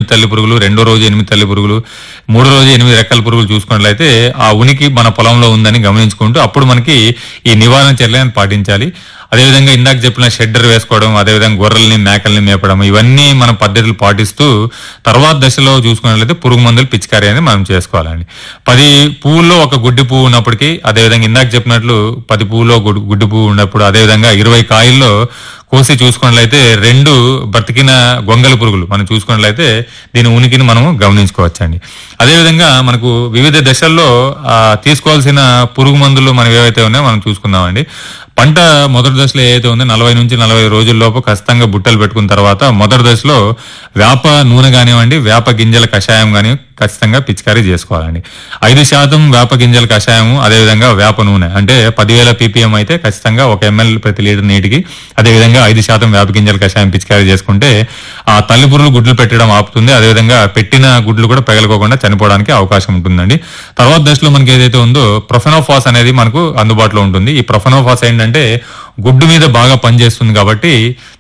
తల్లి పురుగులు రెండో రోజు ఎనిమిది తల్లి పురుగులు మూడో రోజు ఎనిమిది రెక్కల పురుగులు చూసుకున్నట్లయితే ఆ ఉనికి మన పొలంలో ఉందని గమనించుకుంటూ అప్పుడు మనకి ఈ నివారణ చర్యలను పాటించాలి అదేవిధంగా ఇందాక చెప్పిన షెడ్డర్ వేసుకోవడం అదేవిధంగా గొర్రెల్ని మేకల్ని మేపడం ఇవన్నీ మన పద్ధతులు పాటిస్తూ తర్వాత దశలో చూసుకున్నట్లయితే పురుగు మందులు పిచికారీ అనేది మనం చేసుకోవాలండి పది పువ్వుల్లో ఒక గుడ్డి పువ్వు ఉన్నప్పటికీ అదేవిధంగా ఇందాక చెప్పినట్లు పది పువ్వులో గుడ్- గుడ్డి పువ్వు ఉన్నప్పుడు అదేవిధంగా ఇరవై కాయల్లో కోసి చూసుకున్నట్లయితే రెండు బ్రతికిన గొంగల పురుగులు మనం చూసుకున్నట్లయితే దీని ఉనికిని మనం గమనించుకోవచ్చండి అదేవిధంగా మనకు వివిధ దశల్లో ఆ, తీసుకోవాల్సిన పురుగు మందులు మనం ఏవైతే ఉన్నాయో మనం చూసుకుందామండి పంట మొదటి దశలో ఏదైతే ఉందో నలభై నుంచి నలభై రోజుల లోపు ఖచ్చితంగా బుట్టలు పెట్టుకున్న తర్వాత మొదటి దశలో వేప నూనె కానివ్వండి వేప గింజల కషాయం కానీ ఖచ్చితంగా పిచికారీ చేసుకోవాలండి ఐదు శాతం వేప గింజల కషాయము అదేవిధంగా వేప నూనె అంటే పదివేల పీపీఎం అయితే ఖచ్చితంగా ఒక ఎంఎల్ ప్రతి లీటర్ నీటికి అదేవిధంగా ఐదు శాతం వేప గింజల కషాయం పిచికారీ చేసుకుంటే ఆ తల్లి పురుగులు గుడ్లు పెట్టడం ఆపుతుంది అదేవిధంగా పెట్టిన గుడ్లు కూడా పెగలకోకుండా చనిపోవడానికి అవకాశం ఉంటుందండి తర్వాత దశలో మనకి ఏదైతే ఉందో ప్రొఫెనోఫాస్ అనేది మనకు అందుబాటులో ఉంటుంది ఈ ప్రొఫెనోఫాస్ ఏంటంటే గుడ్డు మీద బాగా పనిచేస్తుంది కాబట్టి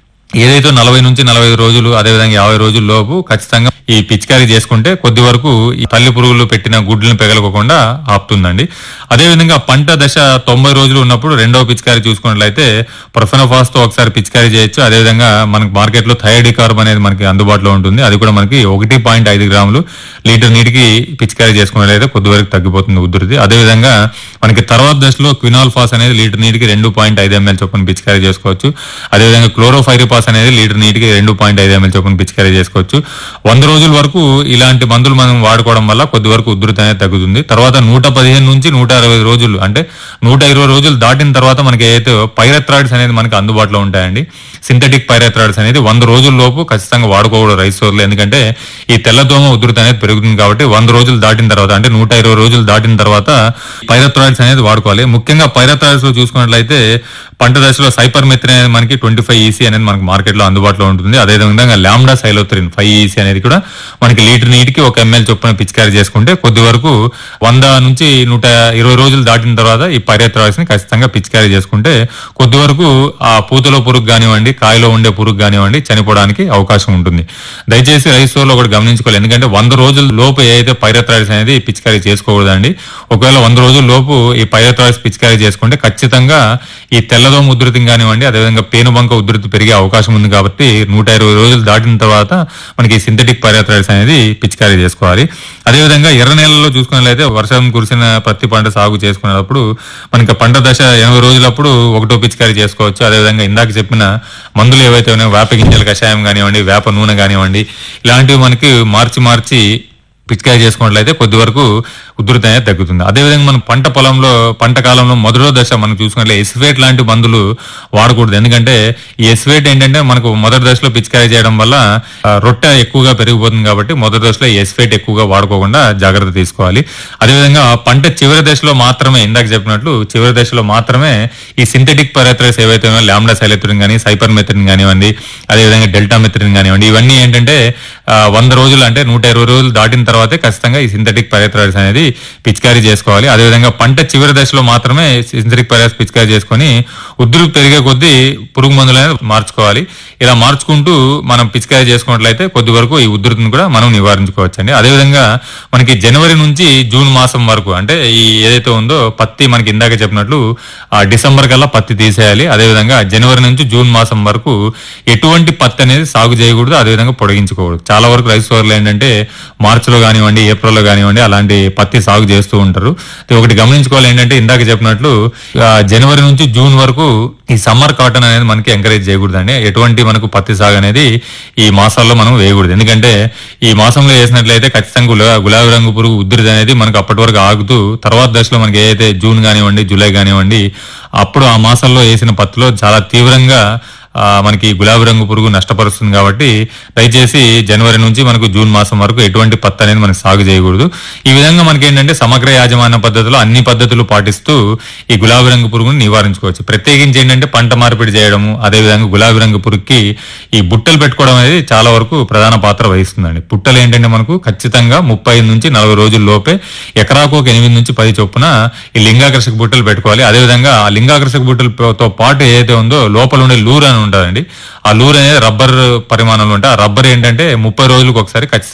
ఏదైతే నలభై నుంచి నలభై ఐదు రోజులు అదేవిధంగా యాభై రోజుల లోపు ఖచ్చితంగా ఈ పిచికారీ చేసుకుంటే కొద్ది వరకు ఈ తల్లి పురుగులు పెట్టిన గుడ్లను పెగలకోకుండా ఆపుతుందండి అదేవిధంగా పంట దశ తొంభై రోజులు ఉన్నప్పుడు రెండవ పిచికారీ చూసుకున్నట్లయితే ప్రొఫెనోఫాస్ తో ఒకసారి పిచికారీ చేయొచ్చు అదేవిధంగా మనకి మార్కెట్ లో థైడికార్బ్ అనేది మనకి అందుబాటులో ఉంటుంది అది కూడా మనకి ఒకటి పాయింట్ ఐదు గ్రాములు లీటర్ నీటికి పిచికారీ చేసుకున్నట్లయితే కొద్ది వరకు తగ్గిపోతుంది ఉధృతి అదేవిధంగా మనకి తర్వాత దశలో క్వినాల్ ఫాస్ అనేది లీటర్ నీటికి రెండు పాయింట్ ఐదు ఎంఎల్ చొప్పున పిచికారీ చేసుకోవచ్చు అదేవిధంగా క్లోరోఫైరిపాస్ అనేది లీటర్ నీటికి రెండు పాయింట్ ఐదు ఎంఎల్ చొప్పున పిచికారీ చేసుకోవచ్చు వంద రోజుల వరకు ఇలాంటి మందులు మనం వాడుకోవడం వల్ల కొద్ది వరకు ఉధృతి అనేది తగ్గుతుంది తర్వాత నూట పదిహేను నుంచి నూట అరవై రోజులు అంటే నూట ఇరవై రోజులు దాటిన తర్వాత మనకి ఏదైతే పైరథ్రాయిడ్స్ అనేది మనకి అందుబాటులో ఉంటాయండి సింథటిక్ పైరథ్రాయిడ్స్ అనేది వంద రోజుల లోపు ఖచ్చితంగా వాడుకోకూడదు రైస్ సోర్లు ఎందుకంటే ఈ తెల్లదోమ ఉధృతి అనేది పెరుగుతుంది కాబట్టి వంద రోజులు దాటిన తర్వాత అంటే నూట ఇరవై రోజులు దాటిన తర్వాత పైరథ్రాయిడ్స్ అనేది వాడుకోవాలి ముఖ్యంగా పైరథ్రాయిడ్స్ లో చూసుకున్నట్లయితే పంట దశలో సైపర్ మెత్రిన్ అనేది మనకి ట్వంటీ ఫైవ్ ఈసీ అనేది మనకి మార్కెట్ లో అందుబాటులో ఉంటుంది అదేవిధంగా లాండా సైలోత్రిన్ ఫైవ్ ఈసీ అనేది కూడా మనకి లీటర్ నీటికి ఒక ఎంఎల్ చొప్పున పిచికారీ చేసుకుంటే కొద్ది వరకు వంద నుంచి నూట ఇరవై రోజులు దాటిన తర్వాత ఈ పైరథ్రాయిడ్స్ ని ఖచ్చితంగా పిచికారీ చేసుకుంటే కొద్ది వరకు ఆ పూతలో పురుగు కానివ్వండి కాయలో ఉండే పురుగు కానివ్వండి చనిపోవడానికి అవకాశం ఉంటుంది దయచేసి రైస్ స్టోర్ లో కూడా గమనించుకోవాలి ఎందుకంటే వంద రోజుల లోపు ఏదైతే పైరథ్రాయిడ్స్ అనేది పిచికారీ చేసుకోకూడదండి ఒకవేళ వంద రోజుల లోపు ఈ పైరథ్రాయిడ్స్ పిచికారీ చేసుకుంటే ఖచ్చితంగా ఈ తెల్లదోమ ఉధృతి కానివ్వండి అదేవిధంగా పేనుబంక ఉధృతి పెరిగే అవకాశం ఉంది కాబట్టి నూట ఇరవై రోజులు దాటిన తర్వాత మనకి సింథటిక్ పైరథ్రాయిడ్స్ అనేది పిచికారీ చేసుకోవాలి అదేవిధంగా ఎర్ర నేలలో చూసుకున్నట్లయితే వర్షం కురిసిన పత్తి పంట సాగు చేసుకునేటప్పుడు మనకి పంట దశ ఎనభై రోజులప్పుడు ఒకటో పిచికారీ చేసుకోవచ్చు అదేవిధంగా ఇందాక చెప్పిన మందులు ఏవైతే ఉన్నాయో వేప గింజల కషాయం కానివ్వండి వేప నూనె కానివ్వండి ఇలాంటివి మనకి మార్చి మార్చి పిచికారీ చేసుకున్నట్లయితే కొద్ది వరకు ఉధృతి అనేది తగ్గుతుంది అదేవిధంగా మనం పంట పొలంలో పంట కాలంలో మొదటి దశ మనం చూసుకున్నట్లయితే ఎస్వేట్ లాంటి మందులు వాడకూడదు ఎందుకంటే ఈ ఎస్వేట్ ఏంటంటే మనకు మొదటి దశలో పిచికారీ చేయడం వల్ల ఆ, రొట్టె ఎక్కువగా పెరిగిపోతుంది కాబట్టి మొదటి దశలో ఎస్వేట్ ఎక్కువగా వాడుకోకుండా జాగ్రత్త తీసుకోవాలి అదేవిధంగా పంట చివరి దశలో మాత్రమే ఇందాక చెప్పినట్లు చివరి దశలో మాత్రమే ఈ సింథటిక్ పరాత్రస్ ఏవైతే ఉన్నాయో లాండా సైలెత్రిన్ కానీ సైపర్ మెథరిన్ కానివ్వండి అదేవిధంగా డెల్టా మెథరిన్ కానివ్వండి ఇవన్నీ ఏంటంటే ఆ, వంద రోజులు అంటే నూట ఇరవై రోజులు దాటిన తర్వాతే ఖచ్చితంగా ఈ సింథటిక్ పరాత్రస్ అనేది పిచికారీ చేసుకోవాలి అదేవిధంగా పంట చివరి దశలో మాత్రమే సింథటిక్ పరాస్ పిచికారీ చేసుకొని ఉధృతి పెరిగే కొద్దీ పురుగు మందులు అనేది మార్చుకోవాలి ఇలా మార్చుకుంటూ మనం పిచికారీ చేసుకున్నట్లయితే కొద్ది వరకు ఈ ఉధృతిని కూడా మనం నివారించుకోవచ్చండి అదేవిధంగా మనకి జనవరి నుంచి జూన్ మాసం వరకు అంటే ఈ ఏదైతే ఉందో పత్తి మనకి ఇందాక చెప్పినట్లు ఆ డిసెంబర్ కల్లా పత్తి తీసేయాలి అదేవిధంగా జనవరి నుంచి జూన్ మాసం వరకు ఎటువంటి పత్తి అనేది సాగు చేయకూడదు అదేవిధంగా పొడిగించుకోకూడదు చాలా వరకు రైస్ సోర్లు ఏంటంటే మార్చిలో కానివ్వండి ఏప్రిల్లో కానివ్వండి అలాంటి పత్తి సాగు చేస్తూ ఉంటారు ఇది ఒకటి గమనించుకోవాలి ఏంటంటే ఇందాక చెప్పినట్లు ఆ, జనవరి నుంచి జూన్ వరకు ఈ సమ్మర్ కాటన్ అనేది మనకి ఎంకరేజ్ చేయకూడదండి ఎటువంటి మనకు పత్తి సాగు అనేది ఈ మాసాల్లో మనం వేయకూడదు ఎందుకంటే ఈ మాసంలో వేసినట్లయితే ఖచ్చితంగా గులా- గులాబీ రంగు పురుగు ఉధృతి అనేది మనకు అప్పటి వరకు ఆగుతూ తర్వాత దశలో మనకి ఏదైతే జూన్ కానివ్వండి జూలై కానివ్వండి అప్పుడు ఆ మాసాల్లో వేసిన పత్తిలో చాలా తీవ్రంగా ఆ, మనకి గులాబీ రంగు పురుగు నష్టపరుస్తుంది కాబట్టి దయచేసి జనవరి నుంచి మనకు జూన్ మాసం వరకు ఎటువంటి పత్తి అనేది మనకి సాగు చేయకూడదు ఈ విధంగా మనకి ఏంటంటే సమగ్ర యాజమాన్య పద్ధతిలో అన్ని పద్ధతులు పాటిస్తూ ఈ గులాబీ రంగు పురుగును నివారించుకోవచ్చు ప్రత్యేకించి ఏంటంటే పంట మార్పిడి చేయడము అదేవిధంగా గులాబీ రంగు పురుగుకి ఈ బుట్టలు పెట్టుకోవడం అనేది చాలా వరకు ప్రధాన పాత్ర వహిస్తుందండి బుట్టలు ఏంటంటే మనకు ఖచ్చితంగా ముప్పై ఐదు నుంచి నలభై రోజుల లోపే ఎకరాకు ఒక ఎనిమిది నుంచి పది చొప్పున ఈ లింగాకర్షక బుట్టలు పెట్టుకోవాలి అదేవిధంగా ఆ లింగాకర్షక బుట్టలతో పాటు ఏదైతే ఉందో లోపల ఉండే లూర్ అని ఉంటుందండి ఆ లూర్ అనేది రబ్బర్ పరిమాణంలో ఉంటే ఆ రబ్బర్ ఏంటంటే ముప్పై రోజులకు ఒకసారి ఖచ్చితంగా